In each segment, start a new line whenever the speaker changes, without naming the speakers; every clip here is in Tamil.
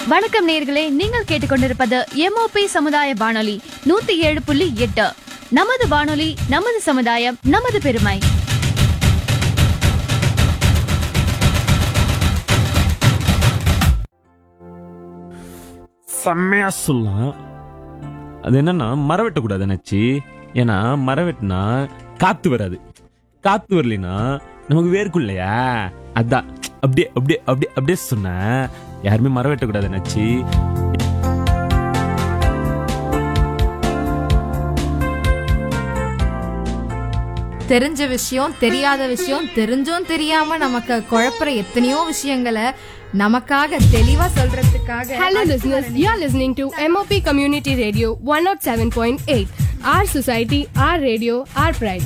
வணக்கம் நேர்களே நீங்கள் கேட்டுக்கொண்டிருப்பது எம்ஓபி சமுதாய வானொலி நூத்தி ஏழு புள்ளி எட்டு நமது வானொலி நமது சமுதாயம் நமது பெருமை
செம்மையா சொல்லலாம் அது என்னன்னா மரம் வெட்டக்கூடாது நச்சு ஏன்னா மரம் வெட்டினா காத்து வராது காத்து வரலைன்னா நமக்கு வேர்க்கும் இல்லையா அதான் அப்படியே அப்படியே அப்படியே அப்படியே சொன்னேன் யாருமே மரம் வெட்டக்கூடாது நச்சு
தெரிஞ்ச விஷயம் தெரியாத விஷயம் தெரிஞ்சும் தெரியாம நமக்கு குழப்புற எத்தனையோ விஷயங்களை நமக்காக தெளிவா சொல்றதுக்காக
Hello, listeners. You are listening to MOP Community Radio 107.8. Our society, our radio, our pride.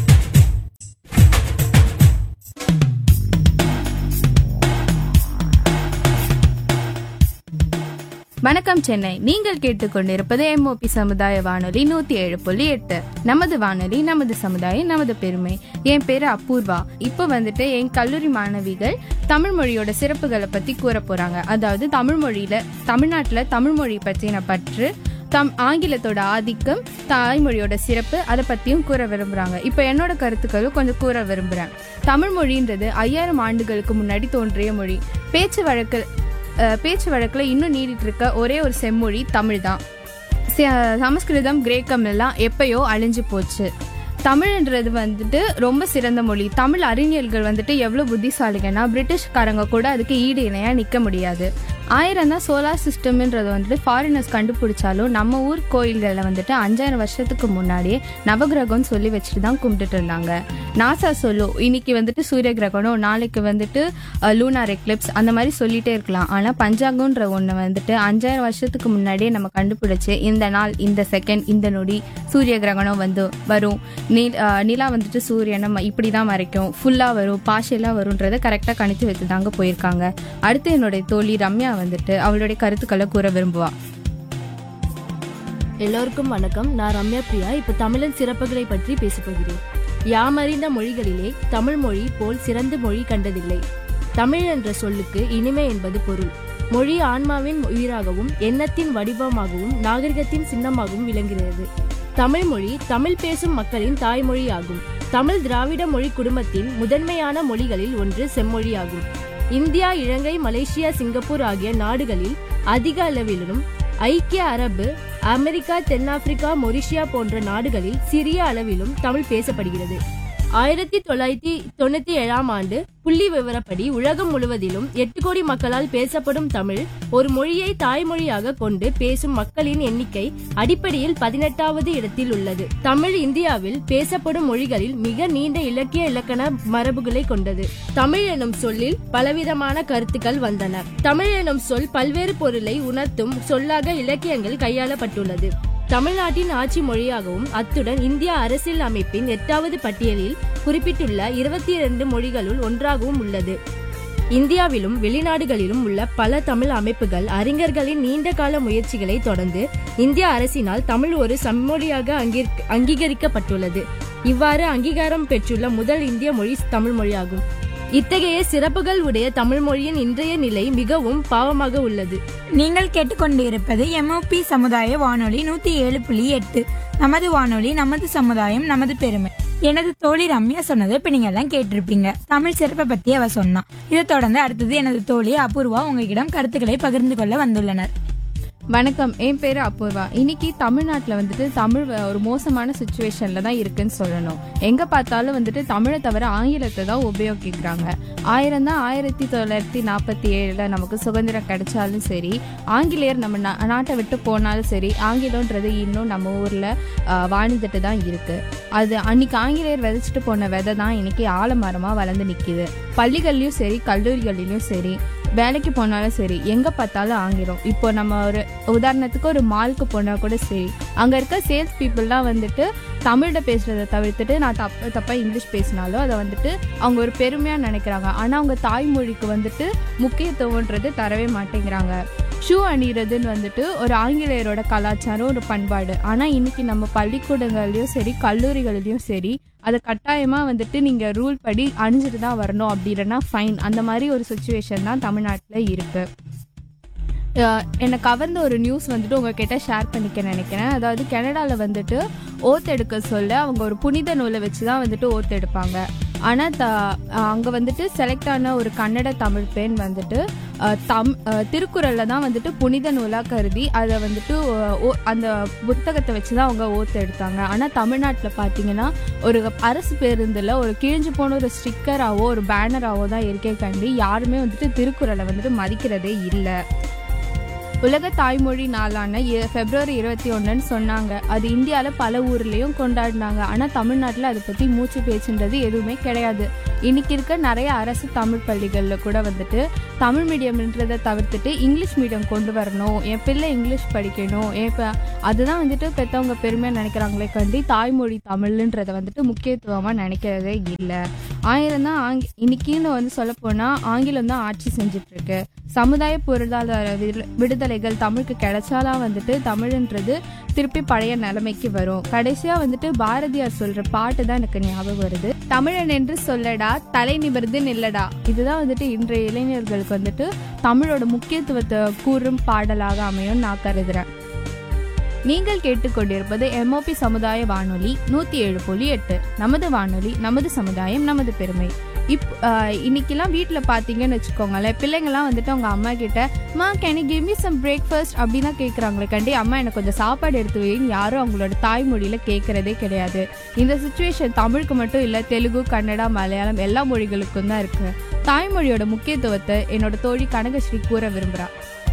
வணக்கம் சென்னை நீங்கள் கேட்டுக்கொண்டிருப்பது எம்ஓபி சமுதாய வானொலி நூத்தி ஏழு புள்ளி எட்டு நமது வானொலி நமது சமுதாயம் நமது பெருமை என் பேரு அபூர்வா இப்ப வந்துட்டு என் கல்லூரி மாணவிகள் தமிழ் மொழியோட சிறப்புகளை பத்தி கூற போறாங்க அதாவது தமிழ் மொழியில தமிழ்நாட்டுல தமிழ் மொழி பற்றின பற்று தம் ஆங்கிலத்தோட ஆதிக்கம் தாய்மொழியோட சிறப்பு அதை பத்தியும் கூற விரும்புறாங்க இப்ப என்னோட கருத்துக்களும் கொஞ்சம் கூற விரும்புறேன் தமிழ் மொழின்றது ஐயாயிரம் ஆண்டுகளுக்கு முன்னாடி தோன்றிய மொழி பேச்சு வழக்கு அஹ் பேச்சு வழக்கில் இன்னும் நீடிட்டு இருக்க ஒரே ஒரு செம்மொழி தமிழ் தான் சமஸ்கிருதம் கிரேக்கம் எல்லாம் எப்பயோ அழிஞ்சு போச்சு தமிழ்ன்றது வந்துட்டு ரொம்ப சிறந்த மொழி தமிழ் அறிஞர்கள் வந்துட்டு எவ்வளோ புத்திசாலிங்கன்னா பிரிட்டிஷ்காரங்க கூட அதுக்கு ஈடு இணையாக நிற்க முடியாது ஆயிரம் தான் சோலார் சிஸ்டம்ன்றது வந்துட்டு ஃபாரினர்ஸ் கண்டுபிடிச்சாலும் நம்ம ஊர் கோயில்களில் வந்துட்டு அஞ்சாயிரம் வருஷத்துக்கு முன்னாடியே நவகிரகம்னு சொல்லி வச்சுட்டு தான் கும்பிட்டுட்டு இருந்தாங்க நாசா சொல்லும் இன்னைக்கு வந்துட்டு சூரிய கிரகணம் நாளைக்கு வந்துட்டு லூனார் எக்லிப்ஸ் அந்த மாதிரி சொல்லிட்டே இருக்கலாம் ஆனால் பஞ்சாங்கன்ற ஒன்று வந்துட்டு அஞ்சாயிரம் வருஷத்துக்கு முன்னாடியே நம்ம கண்டுபிடிச்சு இந்த நாள் இந்த செகண்ட் இந்த நொடி சூரிய கிரகணம் வந்து வரும் நீ- அஹ் நிலா வந்துட்டு சூரியனை ம- இப்படி தான் மறைக்கும் ஃபுல்லாக வரும் பாஷையெல்லாம் வரும்ன்றதை கரெக்டாக கணித்து வச்சு தாங்க போயிருக்காங்க அடுத்து என்னுடைய தோழி ரம்யா வந்துட்டு அவளுடைய கருத்துக்களை கூற விரும்புவா
எல்லோருக்கும் வணக்கம் நான் ரம்யா பிரியா இப்ப தமிழின் சிறப்புகளை பற்றி பேசப் போகிறேன் யாமறிந்த மொழிகளிலே தமிழ் மொழி போல் சிறந்த மொழி கண்டதில்லை தமிழ் என்ற சொல்லுக்கு இனிமை என்பது பொருள் மொழி ஆன்மாவின் உயிராகவும் எண்ணத்தின் வடிவமாகவும் நாகரிகத்தின் சின்னமாகவும் விளங்குகிறது தமிழ் மொழி தமிழ் பேசும் மக்களின் தாய்மொழியாகும் தமிழ் திராவிட மொழி குடும்பத்தின் முதன்மையான மொழிகளில் ஒன்று செம்மொழியாகும் இந்தியா இலங்கை மலேசியா சிங்கப்பூர் ஆகிய நாடுகளில் அதிக அளவிலும் ஐக்கிய அரபு அமெரிக்கா தென்னாப்பிரிக்கா மொரிஷியா போன்ற நாடுகளில் சிறிய அளவிலும் தமிழ் பேசப்படுகிறது ஆயிரத்தி தொள்ளாயிரத்தி தொண்ணூத்தி ஏழாம் ஆண்டு புள்ளி விவரப்படி உலகம் முழுவதிலும் எட்டு கோடி மக்களால் பேசப்படும் தமிழ் ஒரு மொழியை தாய்மொழியாக கொண்டு பேசும் மக்களின் எண்ணிக்கை அடிப்படையில் பதினெட்டாவது இடத்தில் உள்ளது தமிழ் இந்தியாவில் பேசப்படும் மொழிகளில் மிக நீண்ட இலக்கிய இலக்கண மரபுகளை கொண்டது தமிழ் எனும் சொல்லில் பலவிதமான கருத்துக்கள் வந்தன தமிழ் எனும் சொல் பல்வேறு பொருளை உணர்த்தும் சொல்லாக இலக்கியங்கள் கையாளப்பட்டுள்ளது தமிழ்நாட்டின் ஆட்சி மொழியாகவும் அத்துடன் இந்திய அரசியல் அமைப்பின் எட்டாவது பட்டியலில் குறிப்பிட்டுள்ள இருபத்தி இரண்டு மொழிகளுள் ஒன்றாகவும் உள்ளது இந்தியாவிலும் வெளிநாடுகளிலும் உள்ள பல தமிழ் அமைப்புகள் அறிஞர்களின் நீண்டகால முயற்சிகளை தொடர்ந்து இந்திய அரசினால் தமிழ் ஒரு செம்மொழியாக அங்கீர்- அங்கீகரிக்கப்பட்டுள்ளது இவ்வாறு அங்கீகாரம் பெற்றுள்ள முதல் இந்திய மொழி தமிழ் மொழியாகும் இத்தகைய சிறப்புகள் உடைய தமிழ் மொழியின் இன்றைய நிலை மிகவும் பாவமாக உள்ளது
நீங்கள் கேட்டுக்கொண்டிருப்பது எம்ஓபி சமுதாய வானொலி நூத்தி ஏழு புள்ளி எட்டு நமது வானொலி நமது சமுதாயம் நமது பெருமை எனது தோழி ரம்யா சொன்னது இப்ப நீங்க எல்லாம் கேட்டிருப்பீங்க தமிழ் சிறப்பை பத்தி அவ சொன்னா இதை தொடர்ந்து அடுத்தது எனது தோழி அபூர்வா உங்ககிடம் கருத்துக்களை பகிர்ந்து கொள்ள வந்துள்ளனர்
வணக்கம் என் பேரு அபூர்வா இன்னைக்கு தமிழ்நாட்டில் வந்துட்டு தமிழ் வ- ஒரு மோசமான சுச்சுவேஷன்ல தான் இருக்குன்னு சொல்லணும் எங்க பார்த்தாலும் வந்துட்டு தமிழை தவிர ஆங்கிலத்தை தான் உபயோகிக்கிறாங்க ஆயிரம் தான் ஆயிரத்தி தொள்ளாயிரத்தி நாற்பத்தி ஏழுல நமக்கு சுதந்திரம் கிடைச்சாலும் சரி ஆங்கிலேயர் நம்ம நா- நாட்டை விட்டு போனாலும் சரி ஆங்கிலம்ன்றது இன்னும் நம்ம ஊர்ல ஆஹ், வாழ்ந்துட்டு தான் இருக்கு அது அன்னைக்கு ஆங்கிலேயர் விதைச்சிட்டு போன விதை தான் இன்னைக்கு ஆலமரமா வளர்ந்து நிக்குது பள்ளிகள்லயும் சரி கல்லூரிகளிலும் சரி வேலைக்கு போனாலும் சரி எங்க பார்த்தாலும் ஆங்கிலம் இப்போ நம்ம ஒரு உதாரணத்துக்கு ஒரு மாலுக்கு போனா கூட சரி அங்க இருக்க சேல்ஸ் பீப்புளெலாம் வந்துட்டு தமிழ்ல பேசுறதை தவிர்த்துட்டு நான் தப்பு தப்பா இங்கிலீஷ் பேசினாலும் அதை வந்துட்டு அவங்க ஒரு பெருமையா நினைக்கிறாங்க ஆனா அவங்க தாய்மொழிக்கு வந்துட்டு முக்கியத்துவம்ன்றது தரவே மாட்டேங்கிறாங்க ஷூ அணிகிறதுன்னு வந்துட்டு ஒரு ஆங்கிலேயரோட கலாச்சாரம் ஒரு பண்பாடு ஆனா இன்னைக்கு நம்ம பள்ளிக்கூடங்கள்லயும் சரி கல்லூரிகளிலயும் சரி அதை கட்டாயமா வந்துட்டு நீங்க ரூல் படி அணிஞ்சிட்டு தான் வரணும் அப்படி இல்லைன்னா ஃபைன் அந்த மாதிரி ஒரு சுச்சுவேஷன் தான் தமிழ்நாட்டில் இருக்கு அஹ், என்னை கவர்ந்த ஒரு நியூஸ் வந்துட்டு உங்ககிட்ட ஷேர் பண்ணிக்க நினைக்கிறேன் அதாவது கனடாவில் வந்துட்டு ஓத் எடுக்க சொல்ல அவங்க ஒரு புனித நூலை வச்சு தான் வந்துட்டு ஓத் எடுப்பாங்க ஆனால் த அங்கே வந்துட்டு செலக்ட் ஆன ஒரு கன்னட தமிழ் பெண் வந்துட்டு அஹ், தம் திருக்குறளில் தான் வந்துட்டு புனித நூலாக கருதி அதை வந்துட்டு அஹ், ஓ- அந்த புத்தகத்தை வச்சு தான் அவங்க ஓத்து எடுத்தாங்க ஆனால் தமிழ்நாட்டில் பார்த்தீங்கன்னா ஒரு அரசு பேருந்தில் ஒரு கிழிஞ்சு போன ஒரு ஸ்டிக்கராவோ ஒரு பேனராவோ தான் இருக்கே கண்டி யாருமே வந்துட்டு திருக்குறளை வந்துட்டு மதிக்கிறதே இல்லை உலக தாய்மொழி நாளான இ- பிப்ரவரி இருபத்தி ஒன்றுன்னு சொன்னாங்க அது இந்தியாவில் பல ஊர்லேயும் கொண்டாடினாங்க ஆனால் தமிழ்நாட்டில் அதை பற்றி மூச்சு பேச்சுன்றது எதுவுமே கிடையாது இன்னைக்கு இருக்க நிறைய அரசு தமிழ் பள்ளிகளில் கூட வந்துட்டு தமிழ் மீடியம்ன்றதை தவிர்த்துட்டு இங்கிலீஷ் மீடியம் கொண்டு வரணும் என் பிள்ளை இங்கிலீஷ் படிக்கணும் என் இப்போ அதுதான் வந்துட்டு பெற்றவங்க பெருமையாக நினைக்கிறாங்களே கண்டி தாய்மொழி தமிழ்ன்றதை வந்துட்டு முக்கியத்துவமாக நினைக்கிறதே இல்லை ஆயிரம் தான் ஆங்கி இன்னைக்குன்னு வந்து சொல்லப்போனால் ஆங்கிலம் தான் ஆட்சி செஞ்சுட்டு இருக்கு சமுதாய பொருளாதார விடு- விடுதலைகள் தமிழுக்கு கிடைச்சாலாம் வந்துட்டு தமிழ்ன்றது திருப்பி பழைய நிலைமைக்கு வரும் கடைசியா வந்துட்டு பாரதியார் சொல்ற பாட்டு தான் எனக்கு ஞாபகம் வருது தமிழன் என்று சொல்லடா தலை நிமிர்ந்து நில்லடா இதுதான் வந்துட்டு இன்றைய இளைஞர்களுக்கு வந்துட்டு தமிழோட முக்கியத்துவத்தை கூறும் பாடலாக அமையும் நான் கருதுறேன் நீங்கள் கேட்டுக்கொண்டிருப்பது எம்ஓபி சமுதாய வானொலி நூத்தி ஏழு புள்ளி எட்டு நமது வானொலி நமது சமுதாயம் நமது பெருமை இப் ஆஹ் இன்னைக்கெல்லாம் வீட்டில் பார்த்தீங்கன்னு வச்சுக்கோங்களேன் பிள்ளைங்கலாம் வந்துட்டு அவங்க அம்மா கிட்ட ma can give me some breakfast அப்படின்னா கேட்குறாங்களே கண்டி அம்மா எனக்கு கொஞ்சம் சாப்பாடு எடுத்து வைன்னு யாரும் அவங்களோட தாய்மொழியில் கேட்குறதே கிடையாது இந்த சுச்சுவேஷன் தமிழுக்கு மட்டும் இல்லை தெலுங்கு கன்னடா மலையாளம் எல்லா மொழிகளுக்கும் தான் இருக்கு தாய்மொழியோட முக்கியத்துவத்தை என்னோட தோழி கனகஸ்ரீ கூற விரும்புகிறா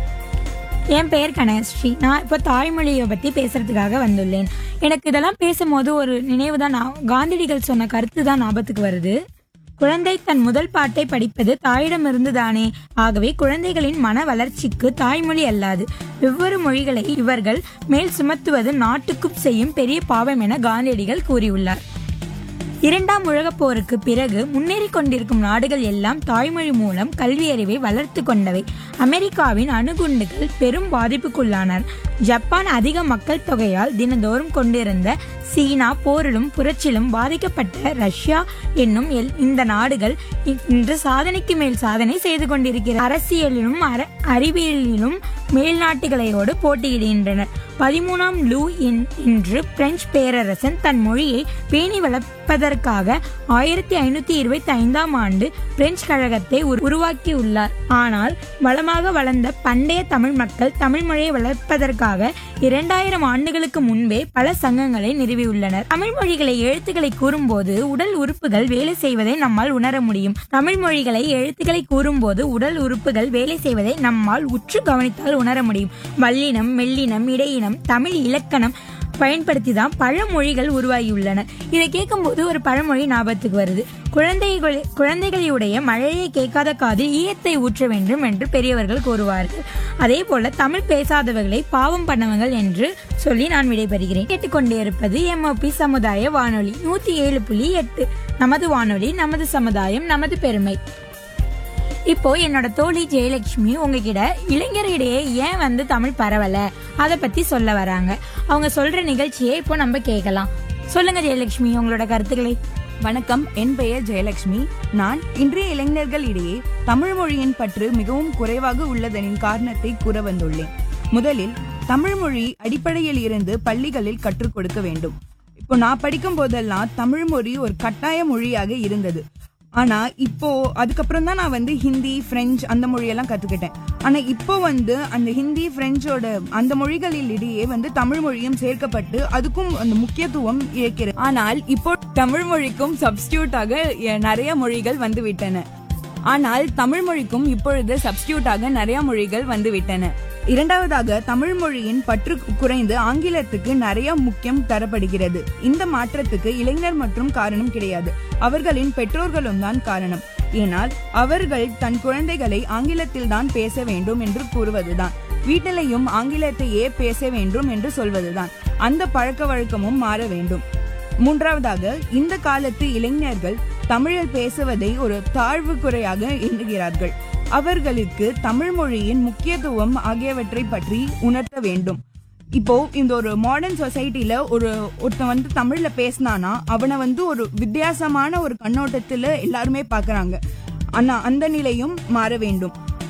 என் பெயர் கனகஸ்ரீ நான் இப்போ தாய்மொழியை பற்றி பேசுறதுக்காக வந்துள்ளேன் எனக்கு இதெல்லாம் பேசும்போது ஒரு நினைவு தான் நான் காந்தியடிகள் சொன்ன கருத்து தான் ஞாபகத்துக்கு வருது குழந்தை தன் முதல் பாட்டை படிப்பது தாயிடமிருந்து தானே ஆகவே குழந்தைகளின் மன வளர்ச்சிக்கு தாய்மொழி அல்லாது வெவ்வேறு மொழிகளை இவர்கள் மேல் சுமத்துவது நாட்டுக்கும் செய்யும் பெரிய பாவம் என காந்தியடிகள் கூறியுள்ளார் இரண்டாம் உலகப் போருக்கு பிறகு முன்னேறிக் கொண்டிருக்கும் நாடுகள் எல்லாம் தாய்மொழி மூலம் கல்வியறிவை வளர்த்து கொண்டவை அமெரிக்காவின் அணுகுண்டுகள் பெரும் பாதிப்புக்குள்ளானார் ஜப்பான் அதிக மக்கள் தொகையால் தினந்தோறும் கொண்டிருந்த சீனா போரிலும் புரட்சியிலும் பாதிக்கப்பட்ட ரஷ்யா என்னும் எல்- இந்த நாடுகள் இ- இன்று சாதனைக்கு மேல் சாதனை செய்து கொண்டிருக்கிற அரசியலிலும் அர- அறிவியலிலும் மேல்நாட்டுகளையோடு போட்டியிடுகின்றனர் பதிமூணாம் லூ என்- என்று பிரெஞ்சு பேரரசன் தன் மொழியை பேணி வளர்ப்பதற்காக ஆயிரத்தி ஐநூத்தி இருபத்தி ஐந்தாம் ஆண்டு பிரெஞ்சு கழகத்தை உரு- உருவாக்கியுள்ளார் ஆனால் வளமாக வளர்ந்த பண்டைய தமிழ் மக்கள் தமிழ் மொழியை வளர்ப்பதற்காக இரண்டாயிரம் ஆண்டுகளுக்கு முன்பே பல சங்கங்களை நிறுவியுள்ளனர் தமிழ் மொழிகளை எழுத்துக்களை கூறும்போது உடல் உறுப்புகள் வேலை செய்வதை நம்மால் உணர முடியும் தமிழ் மொழிகளை எழுத்துக்களை கூறும்போது உடல் உறுப்புகள் வேலை செய்வதை நம்மால் உற்று கவனித்தால் உணர முடியும் வல்லினம் மெல்லினம் இடையினம் தமிழ் இலக்கணம் பயன்படுத்தி தான் பல மொழிகள் உருவாகியுள்ளன இதை கேட்கும்போது ஒரு பழமொழி ஞாபகத்துக்கு வருது குழந்தைகள் குழந்தைகளுடைய மழையை கேட்காத காதில் ஈயத்தை ஊற்ற வேண்டும் என்று பெரியவர்கள் கூறுவார்கள் அதே போல தமிழ் பேசாதவர்களை பாவம் பண்ணவங்கள் என்று சொல்லி நான் விடைபெறுகிறேன் கேட்டுக்கொண்டே இருப்பது எம்ஓபி சமுதாய வானொலி நூத்தி ஏழு புள்ளி எட்டு நமது வானொலி நமது சமுதாயம் நமது பெருமை இப்போ என்னோட தோழி ஜெயலட்சுமி உங்ககிட்ட இளைஞரிடையே ஏன் வந்து தமிழ் பரவல அதை பத்தி சொல்ல வராங்க அவங்க சொல்ற நிகழ்ச்சியை இப்போ நம்ம கேட்கலாம் சொல்லுங்க ஜெயலட்சுமி உங்களோட கருத்துக்களை
வணக்கம் என் பெயர் ஜெயலட்சுமி நான் இன்றைய இளைஞர்கள் இடையே தமிழ் மொழியின் பற்று மிகவும் குறைவாக உள்ளதனின் காரணத்தை கூற வந்துள்ளேன் முதலில் தமிழ் மொழி அடிப்படையில் இருந்து பள்ளிகளில் கற்றுக் கொடுக்க வேண்டும் இப்போ நான் படிக்கும் போதெல்லாம் தமிழ் மொழி ஒரு கட்டாய மொழியாக இருந்தது ஆனா இப்போ அதுக்கப்புறம் தான் நான் வந்து ஹிந்தி பிரெஞ்சு அந்த மொழியெல்லாம் கத்துக்கிட்டேன் ஆனா இப்போ வந்து அந்த ஹிந்தி பிரெஞ்சோட அந்த மொழிகளில் இடையே வந்து தமிழ் மொழியும் சேர்க்கப்பட்டு அதுக்கும் அந்த முக்கியத்துவம் இருக்கிறது ஆனால் இப்போ தமிழ் மொழிக்கும் சப்ஸ்டியூட்டாக நிறைய மொழிகள் வந்து விட்டன ஆனால் தமிழ் மொழிக்கும் இப்பொழுது சப்ஸ்டியூட்டாக நிறைய மொழிகள் வந்து விட்டன இரண்டாவதாக தமிழ் மொழியின் பற்று குறைந்து ஆங்கிலத்துக்கு நிறைய முக்கியம் தரப்படுகிறது இந்த மாற்றத்துக்கு இளைஞர் மற்றும் காரணம் கிடையாது அவர்களின் பெற்றோர்களும் தான் காரணம் ஏனால் அவர்கள் தன் குழந்தைகளை ஆங்கிலத்தில் தான் பேச வேண்டும் என்று கூறுவதுதான் வீட்டிலையும் ஆங்கிலத்தையே பேச வேண்டும் என்று சொல்வதுதான் அந்த பழக்க வழக்கமும் மாற வேண்டும் மூன்றாவதாக இந்த காலத்து இளைஞர்கள் தமிழில் பேசுவதை ஒரு தாழ்வு குறையாக எண்ணுகிறார்கள் அவர்களுக்கு தமிழ் மொழியின் முக்கியத்துவம் ஆகியவற்றை பற்றி உணர்த்த வேண்டும் இப்போ இந்த ஒரு மாடர்ன் சொசைட்டில ஒரு ஒருத்தன் வந்து தமிழ்ல பேசினானா அவனை வந்து ஒரு வித்தியாசமான ஒரு கண்ணோட்டத்துல எல்லாருமே பாக்குறாங்க ஆனா அந்த நிலையும் மாற வேண்டும்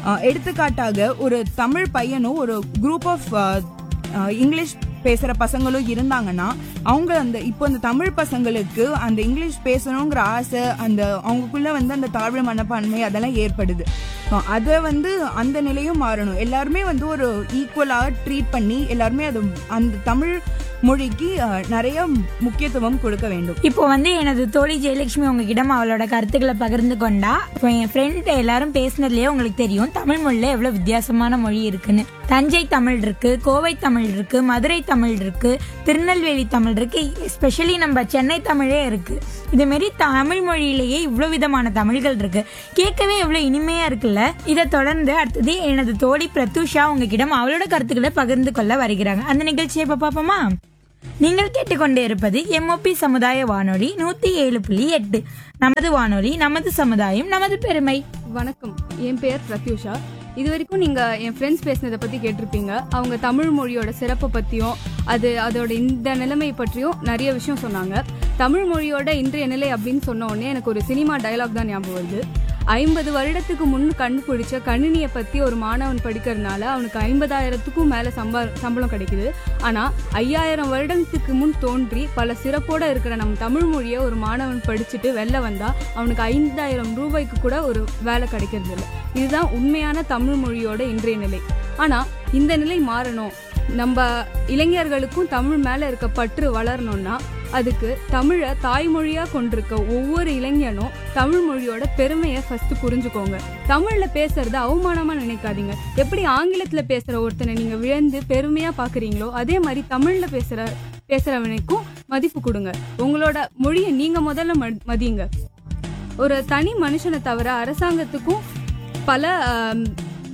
அஹ், எடுத்துக்காட்டாக ஒரு தமிழ் பையனும் ஒரு குரூப் ஆஃப் இங்கிலீஷ் பேசுற பசங்களும் இருந்தாங்கன்னா அவங்க அந்த இப்போ அந்த தமிழ் பசங்களுக்கு அந்த இங்கிலீஷ் பேசணுங்கிற ஆசை அந்த அவங்களுக்குள்ள வந்து அந்த தாழ்வு மனப்பான்மை அதெல்லாம் ஏற்படுது அஹ், அதை வந்து அந்த நிலையும் மாறணும் எல்லாருமே வந்து ஒரு ஈக்குவலாக ட்ரீட் பண்ணி எல்லாருமே அது அந்த தமிழ் மொழிக்கு அஹ், நிறைய முக்கியத்துவம் கொடுக்க வேண்டும்
இப்போ வந்து எனது தோழி ஜெயலட்சுமி உங்ககிட்ட அவளோட கருத்துக்களை பகிர்ந்து கொண்டா இப்போ என் ஃப்ரெண்ட் எல்லாரும் பேசினதுலயே உங்களுக்கு தெரியும் தமிழ் மொழியில எவ்வளவு வித்தியாசமான மொழி இருக்குன்னு தஞ்சை தமிழ் இருக்கு கோவை தமிழ் இருக்கு மதுரை தமிழ் இருக்கு திருநெல்வேலி தமிழ் இருக்கு எஸ்பெஷலி நம்ம சென்னை தமிழே இருக்கு இதே மாதிரி தமிழ் மொழியிலேயே இவ்வளவு விதமான தமிழ்கள் இருக்கு கேட்கவே எவ்வளவு இனிமையா இருக்குல்ல இதை தொடர்ந்து அடுத்தது எனது தோழி பிரத்யூஷா உங்ககிட்ட அவளோட கருத்துக்களை பகிர்ந்து கொள்ள வருகிறாங்க அந்த நிகழ்ச்சியை இப்ப பாப்போமா நீங்கள் கேட்டுக்கொண்டே இருப்பது எம்ஓபி சமுதாய வானொலி நூத்தி ஏழு புள்ளி எட்டு நமது வானொலி நமது சமுதாயம் நமது பெருமை
வணக்கம் என் பெயர் பிரத்யூஷா இது வரைக்கும் நீங்க என் ஃப்ரெண்ட்ஸ் பேசினதை பத்தி கேட்டிருப்பீங்க அவங்க தமிழ் மொழியோட சிறப்பை பத்தியும் அது அதோட இந்த நிலைமை பற்றியும் நிறைய விஷயம் சொன்னாங்க தமிழ் மொழியோட இன்றைய நிலை அப்படின்னு சொன்ன உடனே எனக்கு ஒரு சினிமா டயலாக் தான் ஞாபகம் வருது ஐம்பது வருடத்துக்கு முன் கண்டுபிடிச்ச கணினியை பத்தி ஒரு மாணவன் படிக்கிறதுனால அவனுக்கு ஐம்பதாயிரத்துக்கும் மேல சம்பா சம்பளம் கிடைக்குது ஆனா ஐயாயிரம் வருடத்துக்கு முன் தோன்றி பல சிறப்போட இருக்கிற நம்ம தமிழ் மொழியை ஒரு மாணவன் படிச்சுட்டு வெளில வந்தா அவனுக்கு ஐந்தாயிரம் ரூபாய்க்கு கூட ஒரு வேலை கிடைக்கிறது இல்லை இதுதான் உண்மையான தமிழ் மொழியோட இன்றைய நிலை ஆனா இந்த நிலை மாறணும் நம்ம இளைஞர்களுக்கும் தமிழ் மேல இருக்க பற்று வளரணும்னா அதுக்கு தமிழை தாய்மொழியா கொண்டிருக்க ஒவ்வொரு இளைஞனும் தமிழ் மொழியோட பெருமையை ஃபர்ஸ்ட் புரிஞ்சுக்கோங்க தமிழ்ல பேசுறத அவமானமா நினைக்காதீங்க எப்படி ஆங்கிலத்துல பேசுற ஒருத்தனை நீங்க விழுந்து பெருமையா பாக்குறீங்களோ அதே மாதிரி தமிழ்ல பேசுற பேசுறவனுக்கும் மதிப்பு கொடுங்க உங்களோட மொழியை நீங்க முதல்ல ம- மதியுங்க ஒரு தனி மனுஷனை தவிர அரசாங்கத்துக்கும் பல ஆம்,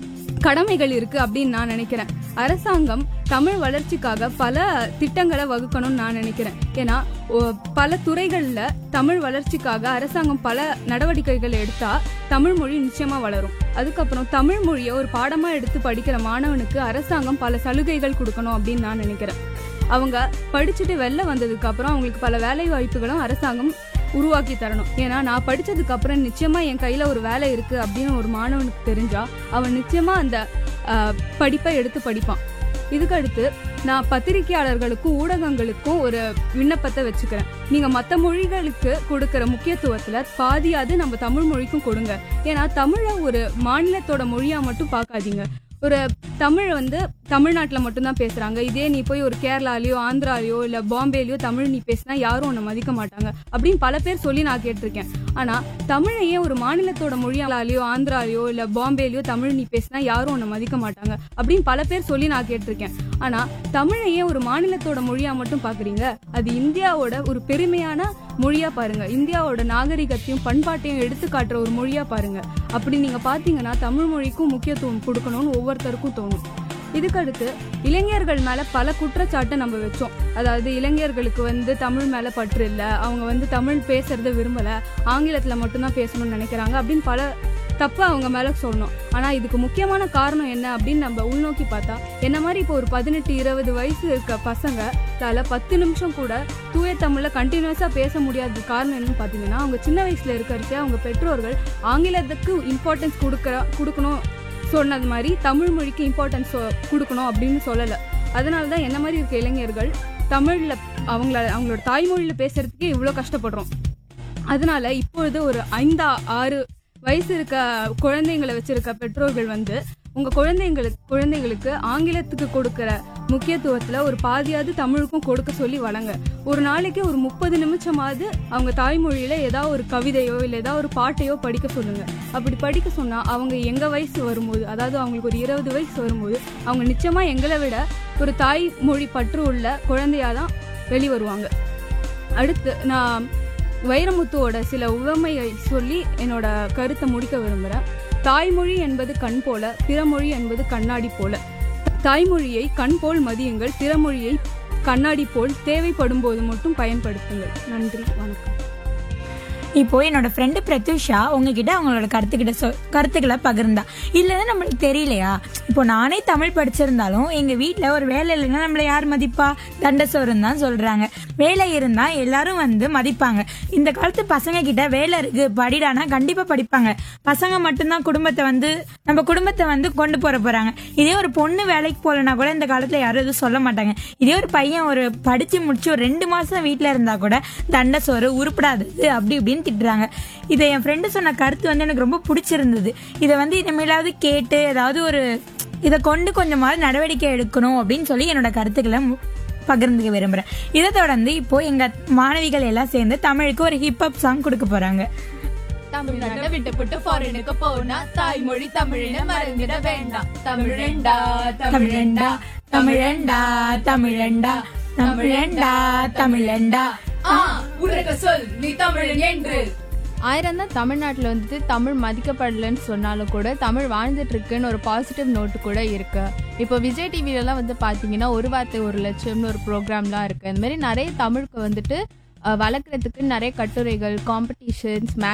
கடமைகள் இருக்கு அப்படின்னு நான் நினைக்கிறேன் அரசாங்கம் தமிழ் வளர்ச்சிக்காக பல திட்டங்களை வகுக்கணும்னு நான் நினைக்கிறேன் ஏன்னா ஓ- பல துறைகள்ல தமிழ் வளர்ச்சிக்காக அரசாங்கம் பல நடவடிக்கைகள் எடுத்தா தமிழ் மொழி நிச்சயமா வளரும் அதுக்கப்புறம் தமிழ் மொழியை ஒரு பாடமா எடுத்து படிக்கிற மாணவனுக்கு அரசாங்கம் பல சலுகைகள் கொடுக்கணும் அப்படின்னு நான் நினைக்கிறேன் அவங்க படிச்சுட்டு வெளில வந்ததுக்கு அப்புறம் அவங்களுக்கு பல வேலை வாய்ப்புகளும் அரசாங்கம் உருவாக்கி தரணும் ஏன்னா நான் படிச்சதுக்கு அப்புறம் நிச்சயமா என் கையில ஒரு வேலை இருக்கு அப்படின்னு ஒரு மாணவனுக்கு தெரிஞ்சா அவன் நிச்சயமா அந்த ஆஹ், படிப்பை எடுத்து படிப்பான் இதுக்கு அடுத்து நான் பத்திரிகையாளர்களுக்கும் ஊடகங்களுக்கும் ஒரு விண்ணப்பத்தை வச்சுக்கிறேன் நீங்க மற்ற மொழிகளுக்கு கொடுக்கிற முக்கியத்துவத்துல பாதியாவது நம்ம தமிழ் மொழிக்கும் கொடுங்க ஏன்னா தமிழை ஒரு மாநிலத்தோட மொழியா மட்டும் பார்க்காதீங்க ஒரு தமிழ் வந்து தமிழ்நாட்டில் மட்டும்தான் பேசுறாங்க இதே நீ போய் ஒரு கேரளாலயோ ஆந்திராலயோ இல்ல பாம்பேலயோ தமிழ் நீ பேசினா யாரும் உன்னை மதிக்க மாட்டாங்க அப்படின்னு பல பேர் சொல்லி நான் கேட்டிருக்கேன் ஆனா தமிழையே ஒரு மாநிலத்தோட மொழியாலேயோ ஆந்திராலயோ இல்ல பாம்பேலயோ தமிழ் நீ பேசினா யாரும் உன்னை மதிக்க மாட்டாங்க அப்படின்னு பல பேர் சொல்லி நான் கேட்டிருக்கேன் ஆனா தமிழையே ஒரு மாநிலத்தோட மொழியா மட்டும் பாக்குறீங்க அது இந்தியாவோட ஒரு பெருமையான மொழியா பாருங்க இந்தியாவோட நாகரிகத்தையும் பண்பாட்டையும் எடுத்து காட்டுற ஒரு மொழியா பாருங்க அப்படி நீங்க பாத்தீங்கன்னா தமிழ் மொழிக்கும் முக்கியத்துவம் கொடுக்கணும்னு ஒவ்வொருத்தருக்கும் தோணும் இதுக்கடுத்து இளைஞர்கள் மேல பல குற்றச்சாட்டை நம்ம வச்சோம் அதாவது இளைஞர்களுக்கு வந்து தமிழ் மேல பற்று இல்ல அவங்க வந்து தமிழ் பேசுறத விரும்பல ஆங்கிலத்துல மட்டும்தான் பேசணும்னு நினைக்கிறாங்க அப்படின்னு பல தப்பு அவங்க மேல சொல்லணும் ஆனா இதுக்கு முக்கியமான காரணம் என்ன அப்படின்னு நம்ம உள்நோக்கி பார்த்தா என்ன மாதிரி இப்போ ஒரு பதினெட்டு இருபது வயசு இருக்க பசங்க தால பத்து நிமிஷம் கூட தூய தமிழ்ல கண்டினியூஸா பேச முடியாத காரணம் என்னன்னு பாத்தீங்கன்னா அவங்க சின்ன வயசுல இருக்கிறச்சே அவங்க பெற்றோர்கள் ஆங்கிலத்துக்கு இம்பார்ட்டன்ஸ் கொடுக்கற கொடுக்கணும் சொன்னது மாதிரி தமிழ் மொழிக்கு இம்பார்ட்டன்ஸ் கொடுக்கணும் அப்படின்னு சொல்லலை அதனால தான் என்ன மாதிரி இருக்க இளைஞர்கள் தமிழ்ல அவங்கள அவங்களோட தாய்மொழியில பேசுறதுக்கே இவ்வளோ கஷ்டப்படுறோம் அதனால இப்பொழுது ஒரு ஐந்தா ஆறு வயசு இருக்க குழந்தைங்களை வச்சிருக்க பெற்றோர்கள் வந்து உங்க குழந்தைங்களுக்கு குழந்தைங்களுக்கு ஆங்கிலத்துக்கு கொடுக்கிற முக்கியத்துவத்துல ஒரு பாதியாவது தமிழுக்கும் கொடுக்க சொல்லி வழங்க ஒரு நாளைக்கு ஒரு முப்பது நிமிஷமாவது அவங்க தாய்மொழியில ஏதாவது ஒரு கவிதையோ இல்லை ஏதாவது ஒரு பாட்டையோ படிக்க சொல்லுங்க அப்படி படிக்க சொன்னா அவங்க எங்க வயசு வரும்போது அதாவது அவங்களுக்கு ஒரு இருபது வயசு வரும்போது அவங்க நிச்சயமா எங்களை விட ஒரு தாய்மொழி பற்று உள்ள குழந்தையாதான் வெளிவருவாங்க அடுத்து நான் வைரமுத்துவோட சில உவமையை சொல்லி என்னோட கருத்தை முடிக்க விரும்புகிறேன் தாய்மொழி என்பது கண் போல பிறமொழி என்பது கண்ணாடி போல தாய்மொழியை கண் போல் மதியுங்கள் பிறமொழியை கண்ணாடி போல் தேவைப்படும் போது மட்டும் பயன்படுத்துங்கள் நன்றி வணக்கம்
இப்போ என்னோட ஃப்ரெண்டு பிரத்யூஷா உங்ககிட்ட அவங்களோட கருத்துக்கிட்ட சொ கருத்துக்களை பகிர்ந்தா இல்லைன்னா நம்மளுக்கு தெரியலையா இப்போ நானே தமிழ் படிச்சிருந்தாலும் எங்க வீட்ல ஒரு வேலை இல்லைன்னா நம்மள யார் மதிப்பா தண்டசோறுன்னு தான் சொல்றாங்க வேலை இருந்தா எல்லாரும் வந்து மதிப்பாங்க இந்த காலத்து பசங்க கிட்ட வேலை இருக்கு படிடானா கண்டிப்பா படிப்பாங்க பசங்க மட்டும்தான் குடும்பத்தை வந்து நம்ம குடும்பத்தை வந்து கொண்டு போற போறாங்க இதே ஒரு பொண்ணு வேலைக்கு போகலனா கூட இந்த காலத்துல யாரும் எதுவும் சொல்ல மாட்டாங்க இதே ஒரு பையன் ஒரு படிச்சு முடிச்சு ஒரு ரெண்டு மாசம் வீட்ல இருந்தா கூட தண்டை சோறு உருப்படாதது அப்படி இப்படின்னு திட்டுறாங்க இதை என் ஃப்ரெண்டு சொன்ன கருத்து வந்து எனக்கு ரொம்ப பிடிச்சிருந்தது இதை வந்து இனிமேலாவது கேட்டு ஏதாவது ஒரு இதை கொண்டு கொஞ்சமாவது நடவடிக்கை எடுக்கணும் அப்படின்னு சொல்லி என்னோட கருத்துக்களை மு- பகிர்ந்துக்க விரும்புறேன் இதை தொடர்ந்து இப்போ எங்க மாணவிகள் எல்லாம் சேர்ந்து தமிழுக்கு ஒரு ஹிப்ஹாப் சாங் கொடுக்க போறாங்க
தமிழ்நாட்டை விட்டுப்பட்டு ஃபாரினுக்கு போனா தாய்மொழி தமிழின மறந்துட வேண்டாம் தமிழண்டா
தமிழண்டா தமிழண்டா தமிழண்டா தமிழண்டா தமிழண்டா
உனக்கு சொல் நீ தமிழன் என்று
ஆயிரம் தான் தமிழ்நாட்டில் வந்துட்டு தமிழ் மதிக்கப்படலைன்னு சொன்னாலும் கூட தமிழ் வாழ்ந்துட்டு இருக்குன்னு ஒரு பாசிட்டிவ் நோட்டு கூட இருக்கு இப்போ விஜய் டிவிலலாம் வந்து பார்த்தீங்கன்னா ஒரு வார்த்தை ஒரு லட்சம்னு ஒரு ப்ரோக்ராம்லாம் இருக்கு இந்த மாதிரி நிறைய தமிழுக்கு வந்துட்டு அஹ், வளர்க்கறதுக்கு நிறைய கட்டுரைகள் காம்படிஷன்ஸ்